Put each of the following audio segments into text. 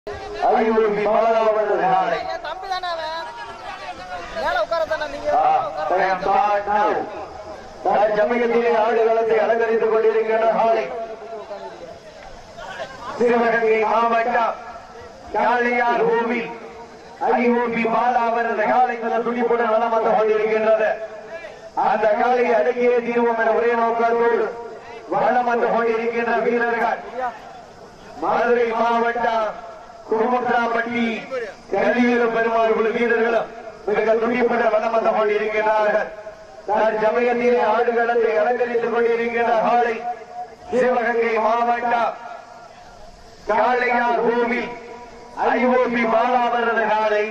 ஐநூறு பாலாவது நாளை என் தம்பி தானே அவன் மேல உட்கார தானே நீங்க சமயத்திலே ஆடுகளத்தை அலங்கரித்துக் கொண்டிருக்கின்ற காலை சிவகங்கை மாவட்டம் காளையார் கோவில் ஐஓபி பாலா அவரது காலை முதல் துடிப்புடன் வளம் வந்து கொண்டிருக்கின்றது அந்த காலையை அடக்கியே தீர்வோம் என ஒரே நோக்கத்தோடு வளம் வந்து கொண்டிருக்கின்ற வீரர்கள் மதுரை மாவட்டம் குருமுத்ராப்பட்டி கலியூர பெருமாள் குழு வீரர்களும் மிக துடிப்புடன் வளம் வந்து கொண்டிருக்கிறார்கள் சமயத்திலே ஆடுகளத்தை அலங்கரித்துக் கொண்டிருக்கின்ற காலை சிவகங்கை மாவட்டம் காளையார் பூமி ஐஓபி பாலாவரது காலை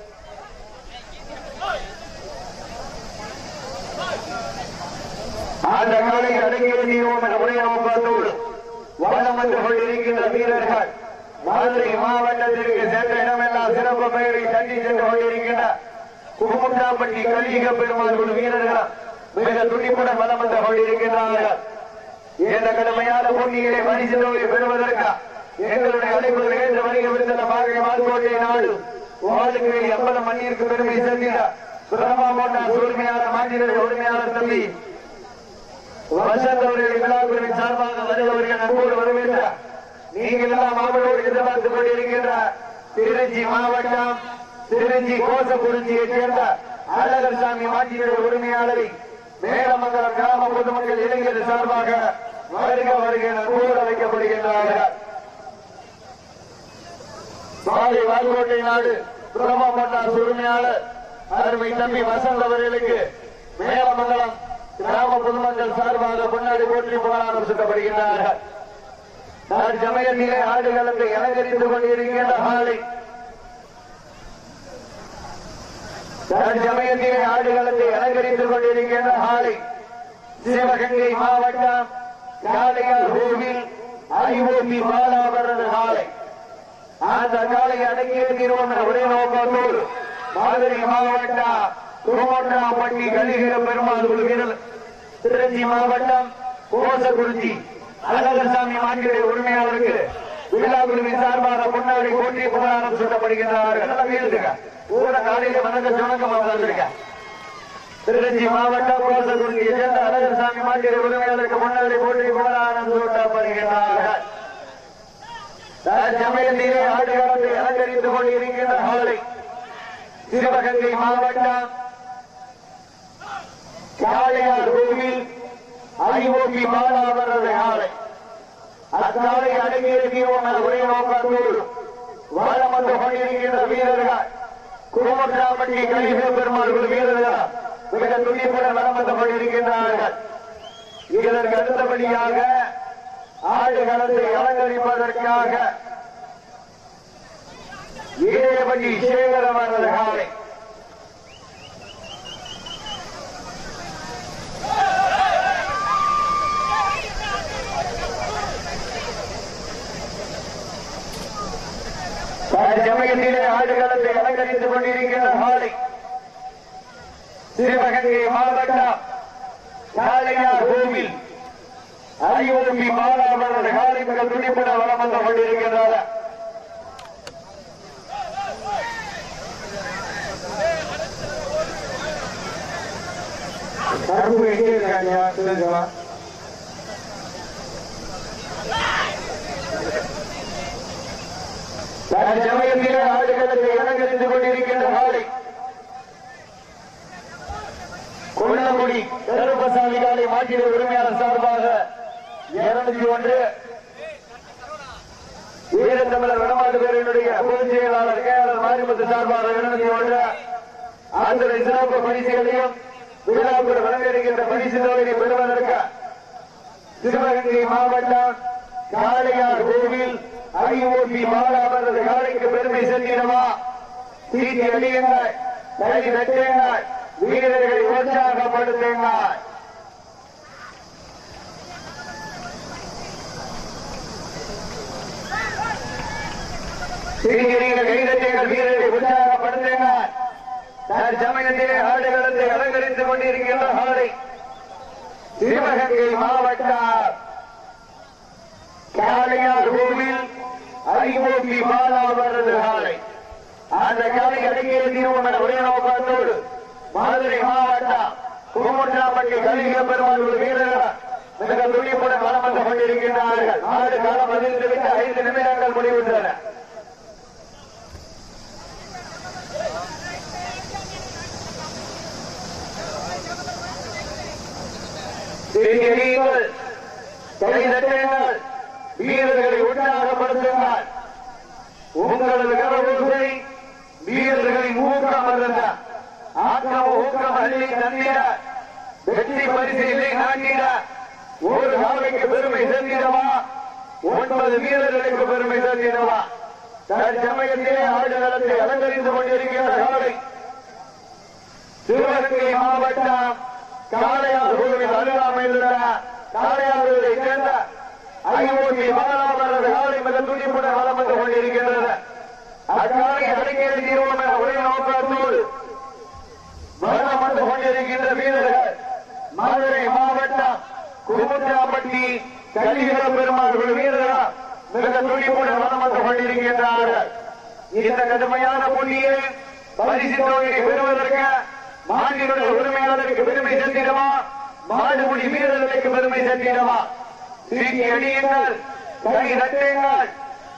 அந்த காலை அடங்கிய தீர்வோம் என உடைய நோக்கத்தோடு வளம் வந்து கொண்டிருக்கின்ற வீரர்கள் மதுரை மாவட்டத்திற்கு சென்ற இடமெல்லாம் சிறப்பு பெயரை தட்டி சென்று கொண்டிருக்கின்ற குமுட்டாப்பட்டி கலிக பெருமாள் குழு வீரர்களும் மிக துடிப்புடன் வளம் வந்து கொண்டிருக்கின்றார்கள் இந்த கடுமையான போட்டியிலே பரிசு தொகை பெறுவதற்கு எங்களுடைய அழைப்புகள் ஏற்ற வணிக விருந்தின பாகை மால்கோட்டை நாடு வாழ்க்கை எவ்வளவு மண்ணிற்கு பெருமை சேர்த்திட பிரதமா மோட்டார் உரிமையாளர் மாநில உரிமையாளர் தம்பி வசந்த் அவர்களின் விழாக்குழுவின் சார்பாக வருபவர்கள் அன்போடு வரவேற்ற நீங்கள் எல்லாம் அவர்களோடு எதிர்பார்த்துக் கொண்டிருக்கின்ற திருச்சி மாவட்டம் திருச்சி கோசக்குறிச்சியைச் சேர்ந்த அழகர் சாமி மாட்டியுடைய உரிமையாளரை மேலமங்கலம் கிராம பொதுமக்கள் இளைஞர் சார்பாக வருக வருகை அன்போடு அழைக்கப்படுகின்றார்கள் மாலை வால்கோட்டை நாடு பிரமா மன்னார் உரிமையாளர் அருமை தம்பி வசந்த் அவர்களுக்கு மேலமங்கலம் கிராம பொதுமக்கள் சார்பாக பொன்னாடி போற்றி புகழாரம் சுட்டப்படுகின்றார்கள் சமயத்திலே ஆடுகளத்தை அலங்கரித்துக் கொண்டிருக்கின்ற ஆலை சமயத்திலே ஆடுகளத்தை அலங்கரித்துக் கொண்டிருக்கின்ற ஆலை சிவகங்கை மாவட்டம் காளையார் கோவில் ஐஓபி பாலாவரது காலை அந்த காலை அடங்கிய தீர்வோம் என்ற ஒரே நோக்கத்தோடு மதுரை மாவட்டம் கோட்டாப்பட்டி கலிகிற பெருமாள் குழு வீரர் திருச்சி மாவட்டம் கோசக்குறிச்சி அழகர்சாமி மாட்டியுடைய உரிமையாளருக்கு விழா குழுவின் சார்பாக முன்னாடி போட்டி புகழாரம் சூட்டப்படுகின்றார்கள் நல்லா வீழ்த்துங்க ஊர காலையில வணக்கம் சுணக்கம் வந்திருக்க திருச்சி மாவட்டம் கோசக்குறிச்சியை சேர்ந்த அழகர்சாமி மாட்டியுடைய உரிமையாளருக்கு முன்னாடி போட்டி புகழாரம் சூட்டப்படுகின்றார்கள் சமயத்திலே ஆடுகளத்தை அலங்கரித்துக் கொண்டிருக்கின்ற ஆலை சிவகங்கை மாவட்டம் காளையார் கோவில் ஐஓபி பாலாவரது ஆலை அக்காலை அடங்கியிருக்கிறோம் என ஒரே நோக்கத்தோடு வாழம் வந்து கொண்டிருக்கின்ற வீரர்கள் குருமட்டாப்பட்டி கலிக பெருமாள் குழு வீரர்கள் மிக துணிப்புடன் வளம் வந்து கொண்டிருக்கின்றார்கள் இதற்கு அடுத்தபடியாக ஆடுகளத்தை அலங்கரிப்பதற்காக ஈரப்பள்ளி சேகரம் அவரது காலை சமயத்திலே ஆடுகளத்தை அலங்கரித்துக் கொண்டிருக்கின்ற காலை சிவகங்கை மாவட்டம் காளையார் கோவில் ஐஓபி மாலாவரது காலை மிக துடிப்புட வளம் வந்து கொண்டிருக்கின்றார் கரும்பு எங்கே இருக்காங்க தெரிஞ்சவா சமயத்திலே ஆடுகளத்தை அலங்கரித்துக் கொண்டிருக்கின்ற காலை கொள்ளங்குடி கருப்பசாமி காலை மாற்றிட உரிமையாளர் சார்பாக இருநூத்தி ஒன்று வீரத்தமிழர் வடமாட்டு பேரனுடைய பொதுச் செயலாளர் கேஆர் மாரிமுத்து சார்பாக இருநூத்தி ஒன்று அந்த சிறப்பு பரிசுகளையும் விழாக்குள் வழங்கியிருக்கின்ற பரிசு தொகையை பெறுவதற்கு சிவகங்கை மாவட்டம் காளையார் கோவில் ஐஓபி மாலாவரது காளைக்கு பெருமை செல்கிறவா தீட்டி அடியுங்கள் கை வெட்டுங்கள் வீரர்களை உற்சாகப்படுத்துங்கள் சீக்கிரங்கள் கைதட்டுங்கள் வீரர்களை உற்சாகப்படுத்துங்கள் தற்சமயத்திலே ஆடுகளத்தை அலங்கரித்துக் கொண்டிருக்கின்ற ஆடை சிவகங்கை மாவட்டம் காளையார் கோவில் ஐஓபி பாலா அவரது காலை அந்த காலை அடங்கிய தீர்மானம் ஒரே நோக்கத்தோடு மதுரை மாவட்டம் குமுட்டாம்பட்டி கலிங்க பெருமாள் ஒரு வீரர்கள் மிக துணிப்புடன் வளம் வந்து கொண்டிருக்கின்றார்கள் நாடு காலம் அதிர்ந்து விட்டு ஐந்து நிமிடங்கள் முடிவுற்றன நீங்கள் கைதட்டுங்கள் வீரர்களை உற்சாகப்படுத்துங்கள் உங்களது கரவுரை வீரர்களின் ஊக்கம் அல்ல ஆக்கம் ஊக்கம் அள்ளி தந்திட வெற்றி பரிசீலை நாட்டிட ஒரு காலைக்கு பெருமை சேர்த்திடவா ஒன்பது வீரர்களுக்கு பெருமை சேர்த்திடவா தற்சமயத்திலே ஆடுகளத்தை அலங்கரித்துக் கொண்டிருக்கின்ற காலை சிவகங்கை மாவட்டம் காளையார் கோவில் அருகாமையில் உள்ள காளையார்களை சேர்ந்த ஐஓபி பாலாவரது காலை மிக துடிப்புடன் வளம் வந்து கொண்டிருக்கின்றது அக்காலை அடங்கியது தீர்வோம் என ஒரே நோக்கத்தோடு வளம் வந்து கொண்டிருக்கின்ற வீரர்கள் மதுரை மாவட்டம் குமுட்டாம்பட்டி கலிகர பெருமாள் ஒரு வீரர்கள் மிக துடிப்புடன் வளம் வந்து கொண்டிருக்கின்றார்கள் இந்த கடுமையான புள்ளியை பரிசு தொகையை பெறுவதற்கு மாநிலுடைய உரிமையாளருக்கு பெருமை சேர்த்திடவா மாடுபுடி வீரர்களுக்கு பெருமை சேர்த்திடவா சீட்டி அடியுங்கள் கை தட்டுங்கள்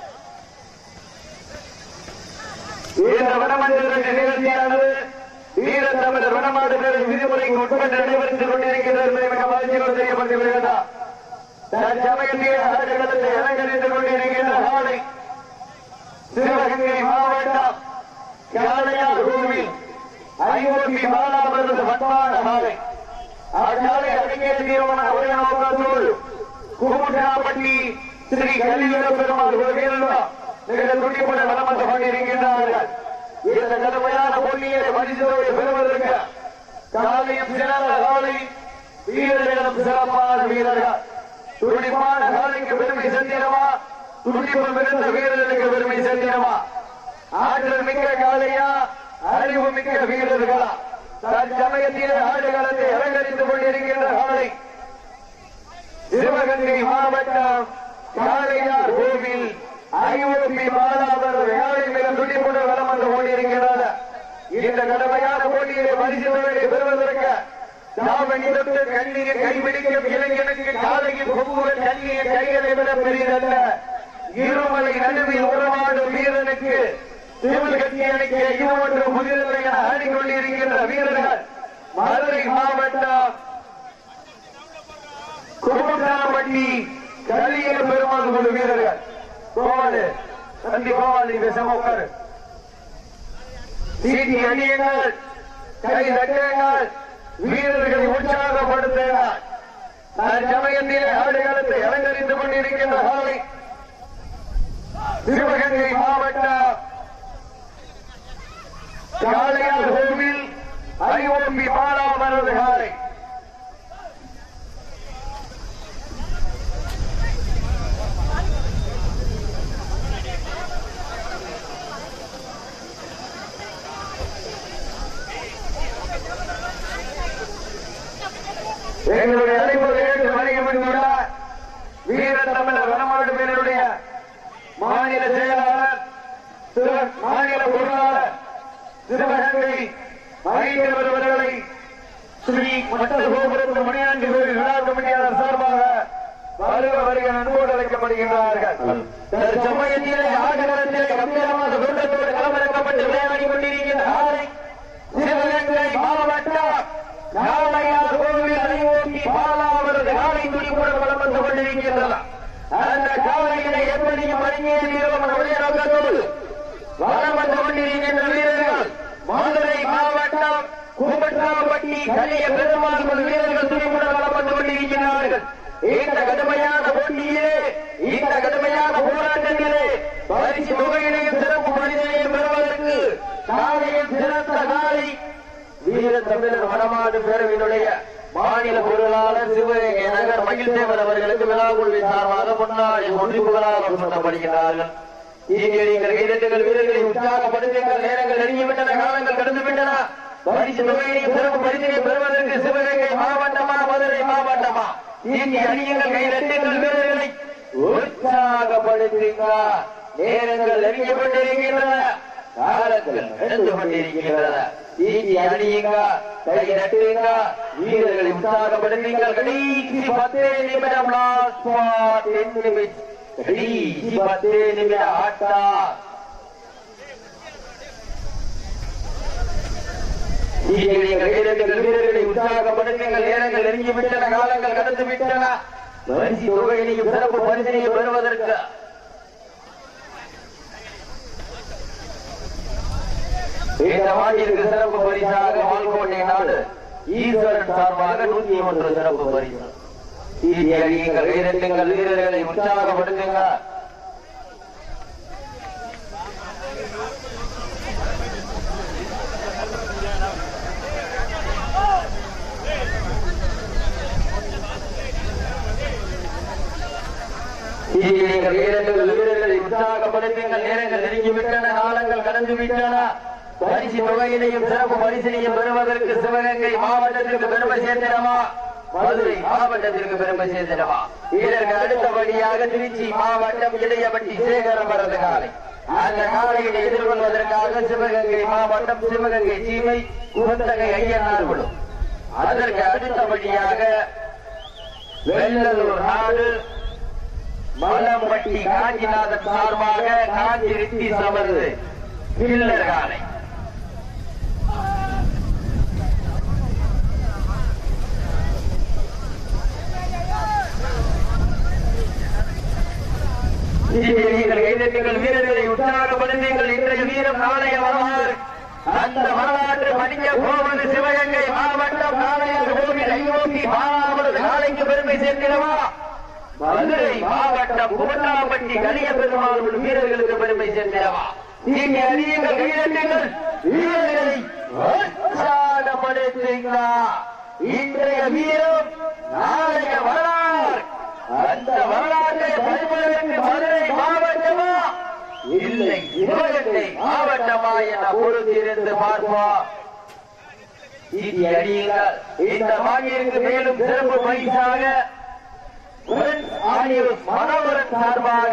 இந்த வடமண்டல நிகழ்ச்சியானது வீர தமிழர் வடமாடு பேரவை விதிமுறைக்கு உட்பட்டு நடைபெற்றுக் கொண்டிருக்கிறது என்பதை மிக மகிழ்ச்சியோடு தெரியப்பட்டு வருகிறதா தற்சமயத்தில் ஆடுகளத்தை அலங்கரித்துக் கொண்டிருக்கின்ற காலை சிவகங்கை மாவட்டம் காளையார் கோவில் ஐஓபி பாலாபரது பண்பான காலை அக்காலை அடங்கிய தீர்மான ஒரே நோக்கத்தோடு குமுட்டாப்பட்டி ஸ்ரீ கலியுக பெருமாள் ஒரு வீரர்கள் மிக துடிப்புடன் வளம் வந்து கொண்டிருக்கின்றார்கள் இந்த கடுமையான போட்டியை பரிசுகளை பெறுவதற்கு காலையும் சிறந்த காலை வீரர்களும் சிறப்பான வீரர்கள் துடிப்பான காலைக்கு பெருமை சென்றிடவா துடிப்பு மிகுந்த வீரர்களுக்கு பெருமை சென்றிடவா ஆற்றல் மிக்க காலையா அறிவு மிக்க வீரர்களா தற்சமயத்தில் ஆடுகளத்தை அலங்கரித்துக் கொண்டிருக்கின்ற காலை சிவகங்கை மாவட்டம் காளையார் கோவில் ஐஓபி மாதாவர் வேலை மிக துடிப்புடன் வளம் வந்து கொண்டிருக்கிறது இந்த கடுமையான போட்டியை பரிசுகளை பெறுவதற்கு தாவணி தொட்டு கண்ணியை கைபிடிக்கும் இளைஞனுக்கு காலையில் கொம்புகள் கண்ணியை கைகளை விட பெரியதல்ல இருமலை நடுவில் உறவாடும் வீரனுக்கு சிவில் கட்சி அணிக்கு இவ்வொன்று முதிரலை என ஆடிக்கொண்டிருக்கின்ற வீரர்கள் மதுரை மாவட்டம் குமுட்டாம்பட்டி கலிய பெருமாள் குழு வீரர்கள் கோவாலு தம்பி கோவாலு நீ பேசாம உட்காரு சீட்டி அணியுங்கள் கை தட்டுங்கள் வீரர்களை உற்சாகப்படுத்துங்கள் சமயத்திலே ஆடுகளத்தை அலங்கரித்துக் கொண்டிருக்கின்ற காலை சிவகங்கை மாவட்டம் காளையார் கோவில் ஐஓபி பாலாமரது காலை எங்களுடைய அழைப்பதை ஏற்று வருகின்ற வீர தமிழர் வனமாடு பேருடைய மாநில செயலாளர் சிவ- மாநில பொருளாளர் சிவகங்கை மகேந்திரவர் அவர்களை ஸ்ரீ மட்ட கோபுரத்து மணியாண்டி கோயில் விழா கமிட்டியாளர் சார்பாக வருக வருக அன்போடு அழைக்கப்படுகின்றார்கள் தற்சமயத்திலே ஆகலத்திலே கம்பீரமாக கூட்டத்தோடு களமிறக்கப்பட்டு விளையாடி கொண்டிருக்கின்ற ஆலை சிவகங்கை மாவட்டம் நாளையார் கோவில் அறிவோட்டி பாலா அவரது காலை துடிப்புடன் வளம் வந்து கொண்டிருக்கின்றன அந்த காலையினை எப்படியும் அடங்கிய வீரம் உடைய நோக்கத்தோடு வளம் வந்து கொண்டிருக்கின்ற வீரர்கள் மதுரை மாவட்டம் கூம்பட்டாம்பட்டி கலிய பெருமாள் குழு வீரர்கள் துணிவுடன் வளம் வந்து கொண்டிருக்கிறார்கள் இந்த கடுமையான போட்டியிலே இந்த கடுமையான போராட்டத்திலே பரிசு தொகையினையும் சிறப்பு பரிசையும் பெறுவதற்கு காலையில் சிறந்த காலை வீர தமிழர் வடமாடு பேரவையினுடைய மாநில பொருளாளர் சிவகங்கை நகர் மகிழ்தேவன் அவர்களுக்கு விழா குழுவின் சார்பாக முன்னாடி ஒன்றிப்புகளாக சொல்லப்படுகிறார்கள் இங்கே நீங்கள் கைதட்டுகள் வீரர்களை உற்சாகப்படுத்துங்கள் நேரங்கள் நெருங்கிவிட்டன காலங்கள் கடந்து விட்டன பரிசு தொகையை சிறப்பு பரிசினை பெறுவதற்கு சிவகங்கை மாவட்டமா மதுரை மாவட்டமா இங்கே அணியுங்கள் கைதட்டுங்கள் வீரர்களை உற்சாகப்படுத்துங்க நேரங்கள் நெருங்கி கொண்டிருக்கின்றன காலங்கள் நடந்து கொண்டிருக்கின்றன ஈட்டி அணியுங்க கை நட்டுங்க வீரர்களை உற்சாகப்படுத்துங்கள் கடைசி பத்தே நிமிடம் லாஸ்ட் டென் நிமிஷம் கடைசி பத்தே நிமிட ஆட்டா நீங்கள் வீரர்கள் வீரர்களை உற்சாகப்படுத்துங்கள் நேரங்கள் நெருங்கி விட்டன காலங்கள் கடந்து விட்டன பரிசு தொகையினையும் சிறப்பு பரிசினையும் பெறுவதற்கு இந்த மாட்டிற்கு சிறப்பு பரிசாக மால்கோட்டை நாடு ஈஸ்வரன் சார்பாக நூத்தி ஒன்று சிறப்பு பரிசு சீட்டி அடியுங்கள் வீரர்கள் வீரர்களை உற்சாகப்படுத்துங்க நீங்கள் வீரர்கள் வீரர்களை உற்சாகப்படுத்துங்கள் நேரங்கள் நெருங்கி விட்டன காலங்கள் கடந்து விட்டன பரிசு தொகையினையும் சிறப்பு பரிசினையும் பெறுவதற்கு சிவகங்கை மாவட்டத்திற்கு பெருமை சேர்த்திடமா மதுரை மாவட்டத்திற்கு பெருமை சேர்த்திடமா வீரர்கள் அடுத்தபடியாக திருச்சி மாவட்டம் இளையபட்டி சேகரமரது காலை அந்த காலையை எதிர்கொள்வதற்காக சிவகங்கை மாவட்டம் சிவகங்கை சீமை குந்தகை ஐயனார் குழு அதற்கு அடுத்தபடியாக வெள்ளலூர் நாடு மலம்பட்டி காஞ்சிநாதன் சார்பாக காஞ்சி ரித்தி சமர்ந்து பில்லர் காலை நீங்கள் கைதட்டுங்கள் வீரர்களை உற்சாகப்படுத்துங்கள் இன்றைய வீரம் நாளைய வரலாறு அந்த வரலாற்று மணிக்க போவது சிவகங்கை மாவட்டம் நாளையார் கோவில் ஐநோக்கி மாணவரது நாளைக்கு பெருமை சேர்க்கிறவா மதுரை மாவட்டம் பூட்டாம்பட்டி கலிய பெருமாள் உள்ள வீரர்களுக்கு பெருமை சேர்க்கிறவா நீங்க அறியுங்கள் கைதட்டுங்கள் வீரர்களை உற்சாகப்படுத்துங்களா இன்றைய வீரம் நாளைய வரலாறு அந்த வரலாற்றை பதிவதற்கு மதுரை மாவட்டமா இல்லை சிவகங்கை மாவட்டமா என பொறுத்திருந்து பார்ப்போம் சீட்டி அடியுங்கள் இந்த மாநிலருக்கு மேலும் சிறப்பு பரிசாக ஃப்ரெண்ட்ஸ் ஆடியோஸ் மனோகரன் சார்பாக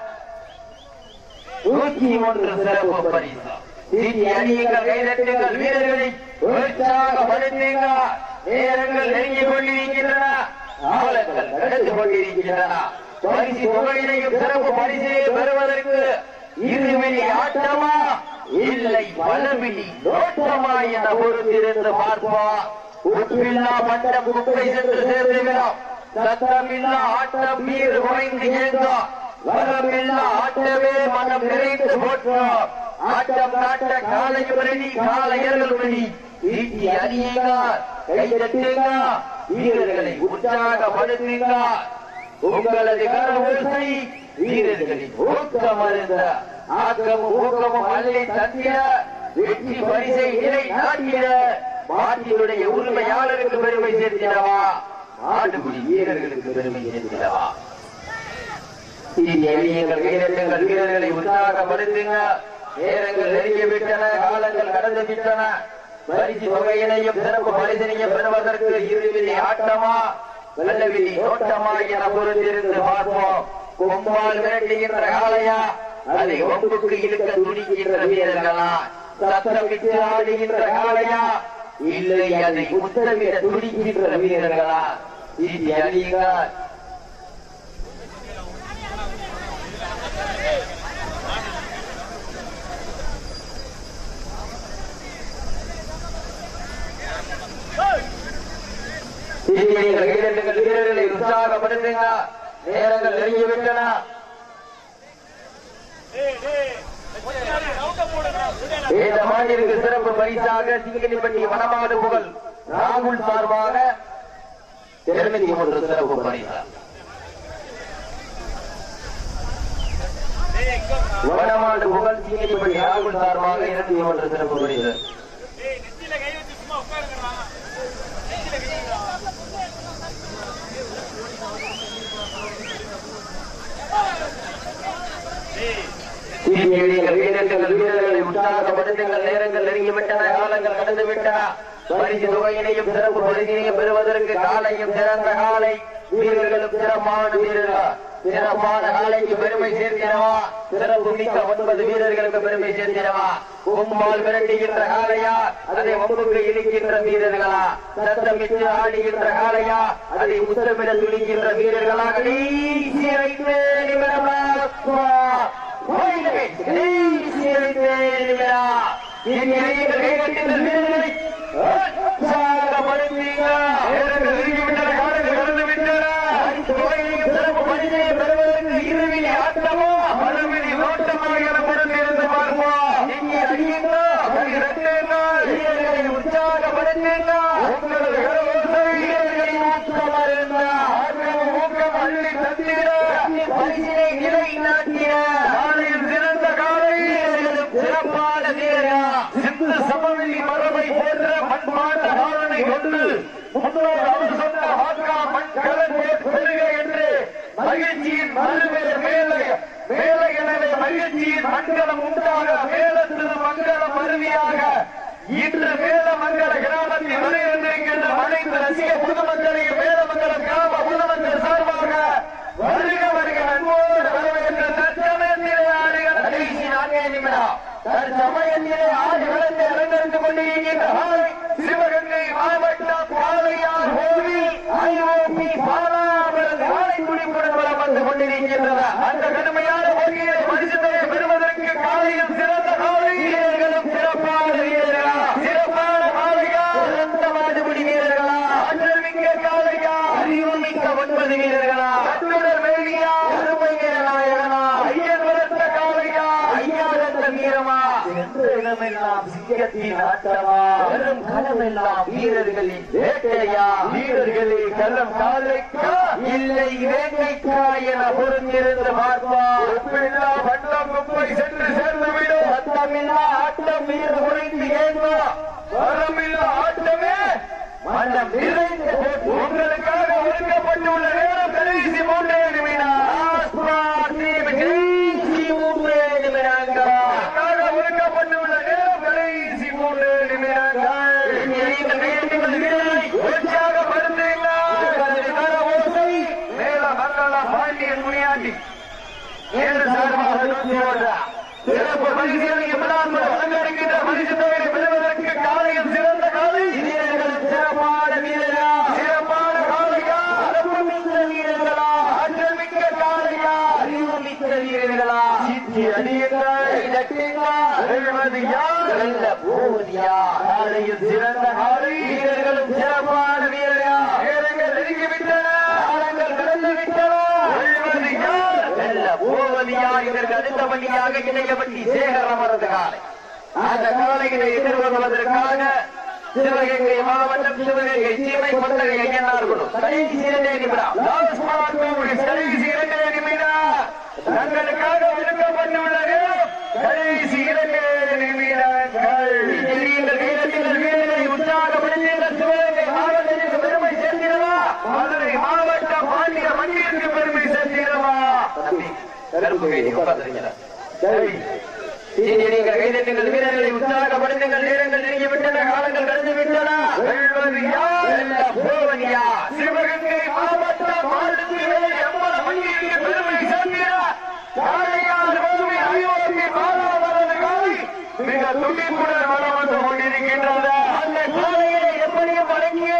நூற்றி ஒன்று சிறப்பு பரிசு சீட்டி அணியுங்கள் கைதட்டுங்கள் வீரர்களை உற்சாகப்படுத்துங்கள் நேரங்கள் நெருங்கிக் கொண்டிருக்கின்றன காலங்கள் நடந்து கொண்டிருக்கின்றன பரிசு தொகையினையும் சிறப்பு பரிசையை பெறுவதற்கு இருவிழி ஆட்டமா இல்லை வலவிழி நோட்டமா என பொறுத்திருந்து பார்ப்போம் உப்பில்லா மட்டம் குப்பை சென்று சேர்ந்துவிடும் சத்தமில்லா ஆட்டம் நீர் குறைந்து எழுந்தோம் வரமில்லா ஆட்டமே மனம் நிறைந்து போற்றோம் ஆட்டம் நாட்ட காலை மணி காலை ஏழு மணி ஈட்டி அணியுங்க கை தட்டுங்க வீரர்களை உற்சாகப்படுத்துங்க உங்களது கரவரிசை வீரர்களின் ஊக்கம் அருந்த ஆக்கமும் ஊக்கமும் அள்ளி தந்திட வெற்றி பரிசை நிலை நாட்டிட மாட்டினுடைய உரிமையாளருக்கு பெருமை சேர்த்திடவா நாடுகுடி வீரர்களுக்கு பெருமை சேர்த்திடவா எளியங்கள் வீரர்கள் வீரர்களை உற்சாகப்படுத்துங்க நேரங்கள் நெருங்கி விட்டன காலங்கள் கடந்து விட்டன பரிசு தொகையினையும் சிறப்பு பரிசினையும் பெறுவதற்கு இருவிதி ஆட்டமா வெள்ளவிதி நோட்டமா என பொறுத்திருந்து பார்ப்போம் கொம்பால் விரட்டுகின்ற காளையா அதை ஒம்புக்கு இழுக்க துடிக்கின்ற வீரர்களா சத்தமிட்டு ஆடுகின்ற காளையா இல்லை அதை முத்தமிட துடிக்கின்ற வீரர்களா இது அணியுங்கள் நீங்கள் வீரர்கள் வீரர்களை உற்சாகப்படுத்துங்க நேரங்கள் நெருங்கி விட்டன இந்த மாநிலக்கு சிறப்பு பரிசாக சிங்கனிப்பட்டி வனமாடு புகழ் ராகுல் சார்பாக இருநூத்தி மூன்று சிறப்பு பரிசா வனமாடு புகழ் சிங்கனிப்பட்டி ராகுல் சார்பாக இருநூத்தி மூன்று சிறப்பு பரிசு சீனியர்கள் வீரர்கள் வீரர்களை உற்சாகப்படுத்துங்கள் நேரங்கள் நெருங்கிவிட்டன காலங்கள் கடந்து விட்டன பரிசு தொகையினையும் சிறப்பு பரிசினையும் பெறுவதற்கு காலையும் சிறந்த காலை வீரர்களும் சிறப்பான வீரர்கள் சிறப்பான காலைக்கு பெருமை சேர்க்கிறவா சிறப்பு மிக்க ஒன்பது வீரர்களுக்கு பெருமை சேர்க்கிறவா கும்பால் விரட்டுகின்ற காளையா அதை வம்புக்கு இழுக்கின்ற வீரர்களா சத்தமிட்டு ஆடுகின்ற காளையா அதை முத்தமிட துணிகின்ற வீரர்களா கடைசி ஐந்து நிமிடமா கடைசி ஐந்து நிமிடம் இனி நீங்கள் கைகட்டின வீரர்களை உற்சாகப்படுத்துங்க. வீரர்கள் நெருங்கிவிட்டன, காலங்கள் கடந்து விட்டன. கோயிலுக்கு சிறப்பு பரிசையை பெறுவதற்கு இருவிழி ஆட்டமோ மறுவிழி நோட்டமோ என பொறுத்திருந்து பார்ப்போம். இங்கே அடியுங்க, கை தட்டுங்க, வீரர்களை உற்சாகப்படுத்துங்க. உங்களது கரவோசை வீரர்களை ஊக்கமருங்க. ஆர்வம் ஊக்கம் அள்ளி தந்திட, பரிசினை நிலைநாட்டிட. காலையில் சிறந்த காலை வீரர்களும் சிறப்பான வீரரா சிந்து சமவெளி மரபை போன்ற பண்பாட்டு ஆளுனை கொண்டு முன்னோர் அவர் சொன்ன ஆக்கா மண்கலத்தை பெருக என்று மகிழ்ச்சியின் மறுபெயர் மேலே மேலே எனவே மகிழ்ச்சியின் மங்களம் உண்டாக மேலத்திரு மங்களம் அருவியாக இன்று மேலமங்கல கிராமத்தில் வருகின்றிருக்கின்ற அனைத்து ரசிக பொதுமக்களையும் மேலமங்கலம் கிராம பொதுமக்கள் சார்பாக வருக வருக அன்போடு வரவேற்ற தற்சமயத்திலே ஆடுகிற கடைசி நான்கே நிமிடம் தற்சமயத்திலே ஆடு விளந்து அலங்கரித்துக் கொண்டிருக்கின்ற ஆலை சிவகங்கை மாவட்டம் காளையார் கோவில் ஐஓபி பாலாபுரம் காலை குடிப்புடன் வளம் வந்து கொண்டிருக்கின்றன அந்த கடுமையான போட்டியை பரிசுத்தலை பெறுவதற்கு காலையில் சிறந்த காலை வீரர்களும் சிறப்பான வீரர்களா சிறப்பான காளையா சிறந்த மாடுபிடி வீரர்களா ஆற்றல் மிக்க காளையா அறிவு மிக்க ஒன்பது வீரர்களா கட்டுடர் வேலியா அருமை நாயகனா ஐயன் வளர்த்த காளையா ஐயா வளர்த்த வீரமா என்ற இடமெல்லாம் சிங்கத்தின் ஆட்டமா வெறும் களமெல்லாம் வீரர்களின் வேட்டையா வீரர்களே களம் காலைக்கா இல்லை வேட்டைக்கா என பொருந்திருந்து பார்ப்பா உப்பில்லா வண்ணம் குப்பை சென்று சேர்ந்துவிடும் சத்தமில்லா ஆட்டம் வீர குறைந்து ஏந்தா வரமில்லா ஆட்டமே மனம் நிறைந்து உங்களுக்காக ஒதுக்கப்பட்டுள்ள நேரம் கடைசி மூன்றே நிமிடம் கடைசி மூன்றே நிமிடங்கள் ஒதுக்கப்பட்டுள்ள நேரம் கடைசி மூன்றே நிமிடங்கள் நீங்கள் வேண்டுங்கள் வீரரை உற்சாகப்படுத்துங்கள் ஓசை மேல மங்கள பாண்டியன் முனியாண்டி நேரு சார்பாக நூற்றி ஒன்றா சிறப்பு பரிசுகளை விழாமல் அலங்கரிக்கின்ற பரிசு தொகையை பெறுவதற்கு காலையில் சிறந்த காலை வீரர்களும் சிறப்பான வீரரா சிறப்பான காலையா சிறப்பு மிக்க வீரர்களா ஆற்றல் மிக்க காலையா அறிவு மிக்க வீரர்களா சீட்டி அடியுங்கள் தட்டுங்கள் வெல்வது யார் வெல்ல போவது யார் காலையில் சிறந்த காலை வீரர்களும் சிறப்பான வீரரா வீரர்கள் நெருங்கிவிட்டன காலங்கள் கடந்து விட்டன வெல்வது யார் வெல்ல போவது யார் இதற்கு அடுத்தபடியாக இணையப்பட்டி சேகர் அமர்ந்த காலை அந்த காலையினை எதிர்கொள்வதற்காக சிவகங்கை மாவட்டம் சிவகங்கை சீமை கொண்டகை ஐயனார்களும் கடைசி இரண்டே நிமிடம் லாஸ்ட் மாவட்டம் கடைசி இரண்டே நிமிடம் தங்களுக்காக ஒதுக்கப்பட்டுள்ள நேரம் கடைசி இரண்டே நிமிடங்கள் நீங்கள் வீரர்கள் வீரர்களை உற்சாகப்படுத்துங்கள் சிவகங்கை மாவட்டத்திற்கு பெருமை சேர்க்கிறவா மதுரை மாவட்டம் பாண்டிய மண்ணிற்கு பெருமை சேர்க்கிறவா தம்பி கருப்பு கைதி உட்கார்ந்திருக்கிறார் சரி இனி நீங்கள் கைதட்டுங்கள் வீரர்களை உற்சாகப்படுத்துங்கள் நேரங்கள் நெருங்கி விட்டன காலங்கள் கடந்து விட்டன வெல்வது யார் வெல்ல போவது யார் சிவகங்கை மாவட்டம் மாநிலத்திலே எவ்வளவு மண்ணிற்கு பெருமை சேர்க்கிறார் காளையார் கோவில் அயோத்தி பாலாவரது காலை மிக துடிப்புடன் வளம் வந்து கொண்டிருக்கின்றது அந்த காலையை எப்படியும் வழங்கியே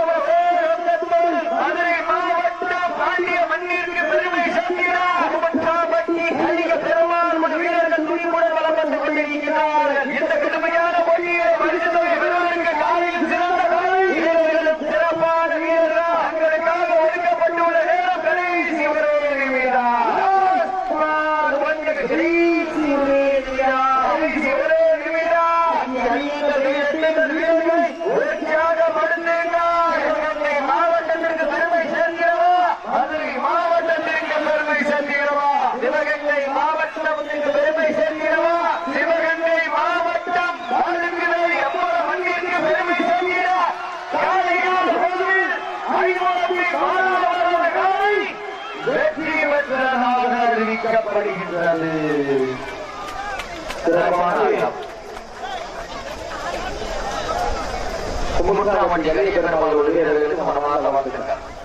மதுரை மாவட்டம் பாண்டிய மண்ணிற்கு பெருமை சேர்க்கிறார் பட்டி கலிக பெருமாள் மற்றும் வீரர்கள் துணிப்புடன் வளம் வந்து கொண்டிருக்கிறார்கள் இந்த கடுமையான போட்டியை பரிசு தொகை பெறுவதற்கு காலையில் சிறந்த காலை வீரர்களும் சிறப்பான வீரர்கள் தங்களுக்காக ஒதுக்கப்பட்டுள்ள நேரம் கடைசி ஒரே நிமிடம் கடைசி ஒரே நிமிடம் கடைசி ஒரே நிமிடம் நீங்கள் வீரர்கள் வீரர்களை உற்சாகப்படுத்துங்கள் சிவகங்கை மாவட்டத்திற்கு பெருமை சேர்க்கிறவா மதுரை மாவட்டத்திற்கு பெருமை சேர்க்கிறவா சிவகங்கை மாவட்டத்திற்கு பெருமை சேர்க்கிறவா சிவகங்கை மாவட்டம் வாழ்கிற எவ்வளவு மண்ணிற்கு பெருமை சேர்க்கிற காலையால் கோவில் ஐநூறு மாணவர்களது காலை வெற்றி பெற்றதாக அறிவிக்கப்படுகின்றது சிறப்பான ஆட்டம். கும்பகோணம் ஜெகதி பெருமாள் வீரர்களுக்கு மனமார்ந்த வாழ்த்துக்கள்